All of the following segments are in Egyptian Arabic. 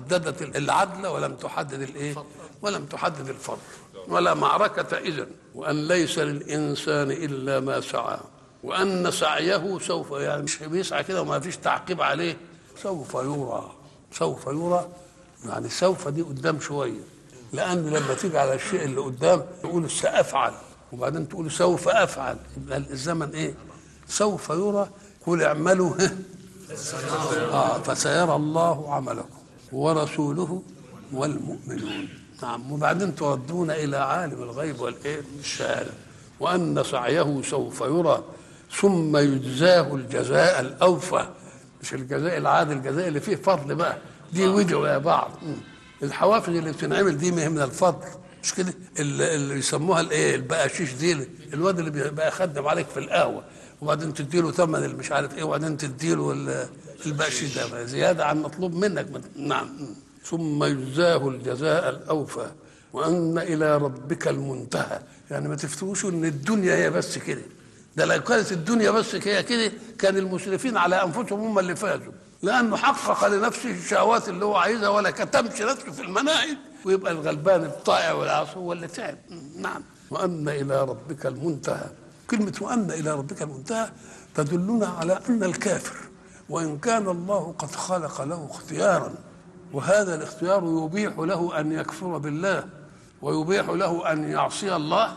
حددت العدل ولم تحدد الايه ولم تحدد الفضل ولا معركة إذن وأن ليس للإنسان إلا ما سعى وأن سعيه سوف يعني مش بيسعى كده وما فيش تعقيب عليه سوف يرى سوف يرى يعني سوف دي قدام شوية لأن لما تيجي على الشيء اللي قدام تقول سأفعل وبعدين تقول سوف أفعل يبقى الزمن إيه سوف يرى قل اعملوا آه فسيرى الله عملكم ورسوله والمؤمنون نعم وبعدين تردون الى عالم الغيب والايه الشهاده وان سعيه سوف يرى ثم يجزاه الجزاء الاوفى مش الجزاء العادي الجزاء اللي فيه فضل بقى دي ودعوا يا بعض الحوافز اللي بتنعمل دي من الفضل مش كده اللي, اللي يسموها الايه البقاشيش دي الواد اللي بيبقى يخدم عليك في القهوه وبعدين تديله ثمن اللي مش عارف ايه وبعدين تديله البقشيش ده زياده عن مطلوب منك نعم ثم يجزاه الجزاء الاوفى وان الى ربك المنتهى يعني ما تفتوش ان الدنيا هي بس كده ده لو كانت الدنيا بس هي كده كان المسرفين على انفسهم هم اللي فازوا لانه حقق لنفسه الشهوات اللي هو عايزها ولا كتمش نفسه في المنائب ويبقى الغلبان الطائع والعاصي هو اللي تعب نعم وان الى ربك المنتهى كلمه وان الى ربك المنتهى تدلنا على ان الكافر وان كان الله قد خلق له اختيارا وهذا الاختيار يبيح له ان يكفر بالله ويبيح له ان يعصي الله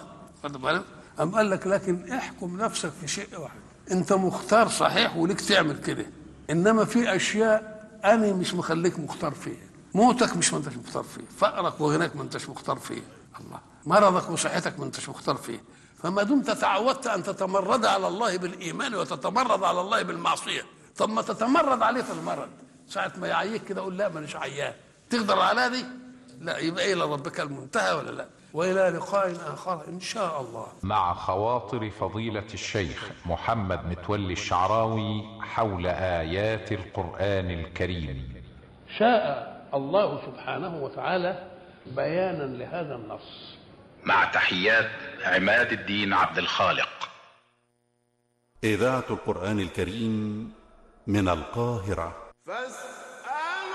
أم قال لك لكن احكم نفسك في شيء واحد انت مختار صحيح وليك تعمل كده انما في اشياء انا مش مخليك مختار فيها موتك مش ما انتش مختار فيه فقرك وغناك ما انتش مختار فيه الله مرضك وصحتك ما انتش مختار فيه فما دمت تعودت ان تتمرد على الله بالايمان وتتمرد على الله بالمعصيه طب ما تتمرد عليه في المرض ساعة ما يعيك كده قول لا مانيش عيان تقدر على دي لا يبقى إلى ربك المنتهى ولا لا وإلى لقاء آخر إن شاء الله مع خواطر فضيلة الشيخ محمد متولي الشعراوي حول آيات القرآن الكريم شاء الله سبحانه وتعالى بيانا لهذا النص مع تحيات عماد الدين عبد الخالق إذاعة القرآن الكريم من القاهرة فاستمعوا